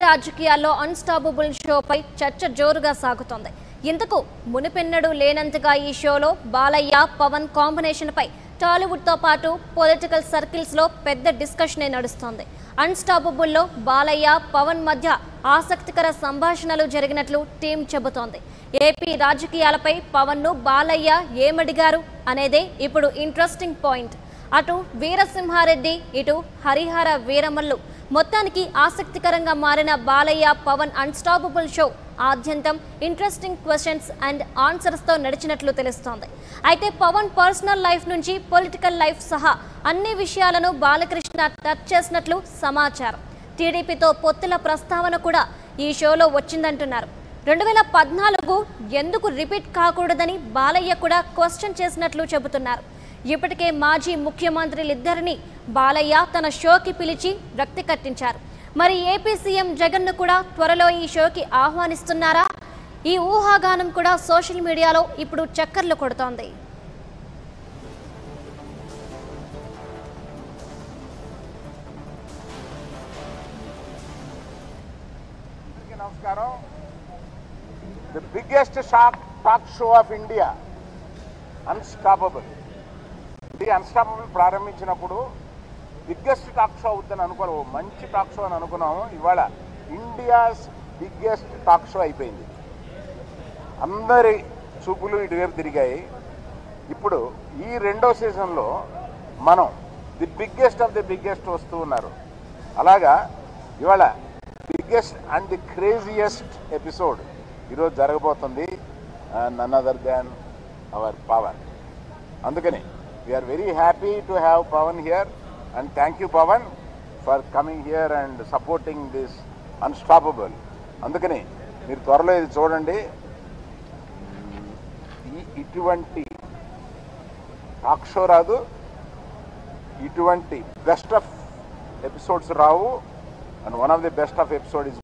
రాజకీయాల్లో అన్స్టాపబుల్ షోపై చర్చ జోరుగా సాగుతోంది ఇంతకు మునిపెన్నడూ లేనంతగా ఈ షోలో బాలయ్య పవన్ కాంబినేషన్ పై టాలీవుడ్ తో పాటు పొలిటికల్ సర్కిల్స్ లో పెద్ద డిస్కషనే నడుస్తోంది అన్స్టాపబుల్లో బాలయ్య పవన్ మధ్య ఆసక్తికర సంభాషణలు జరిగినట్లు టీం చెబుతోంది ఏపీ రాజకీయాలపై పవన్ ను బాలయ్య ఏమడిగారు అనేదే ఇప్పుడు ఇంట్రెస్టింగ్ పాయింట్ అటు వీరసింహారెడ్డి ఇటు హరిహర వీరమల్లు మొత్తానికి ఆసక్తికరంగా మారిన బాలయ్య పవన్ అన్స్టాపబుల్ షో ఆద్యంతం ఇంట్రెస్టింగ్ క్వశ్చన్స్ అండ్ ఆన్సర్స్తో నడిచినట్లు తెలుస్తోంది అయితే పవన్ పర్సనల్ లైఫ్ నుంచి పొలిటికల్ లైఫ్ సహా అన్ని విషయాలను బాలకృష్ణ టచ్ చేసినట్లు సమాచారం టీడీపీతో పొత్తుల ప్రస్తావన కూడా ఈ షోలో వచ్చిందంటున్నారు రెండు వేల పద్నాలుగు ఎందుకు రిపీట్ కాకూడదని బాలయ్య కూడా క్వశ్చన్ చేసినట్లు చెబుతున్నారు ఇప్పటికే మాజీ ముఖ్యమంత్రులిద్దరిని బాలయ్య తన షోకి పిలిచి రక్తి కట్టించారు మరి ఏపీ సీఎం జగన్ను కూడా త్వరలో ఈ షోకి ఆహ్వానిస్తున్నారా ఈ ఊహాగానం కూడా సోషల్ మీడియాలో ఇప్పుడు చక్కర్లు కొడుతోంది అందరికీ నమస్కారం the biggest shock talk show of India unstoppable ఇది అన్స్టాపబుల్ ప్రారంభించినప్పుడు బిగ్గెస్ట్ టాక్ షో అవుతుందని అనుకోరు ఓ మంచి టాక్ షో అని అనుకున్నాము ఇవాళ ఇండియాస్ బిగ్గెస్ట్ టాక్ షో అయిపోయింది అందరి చూపులు ఇటువైపు తిరిగాయి ఇప్పుడు ఈ రెండో సీజన్లో మనం the biggest of the biggest వస్తూ ఉన్నారు అలాగా ఇవాళ biggest and the craziest episode ఈరోజు జరగబోతుంది none other than our Pawan అందుకని we're very happy to have Pawan here and thank you Pawan for coming here and supporting this unstoppable అందుకని మీరు త్వరలో ఇది చూడండి ఈ ఇటువంటి టాక్ షో రాదు ఇటువంటి బెస్ట్ ఆఫ్ ఎపిసోడ్స్ రావు and one of the best of episode is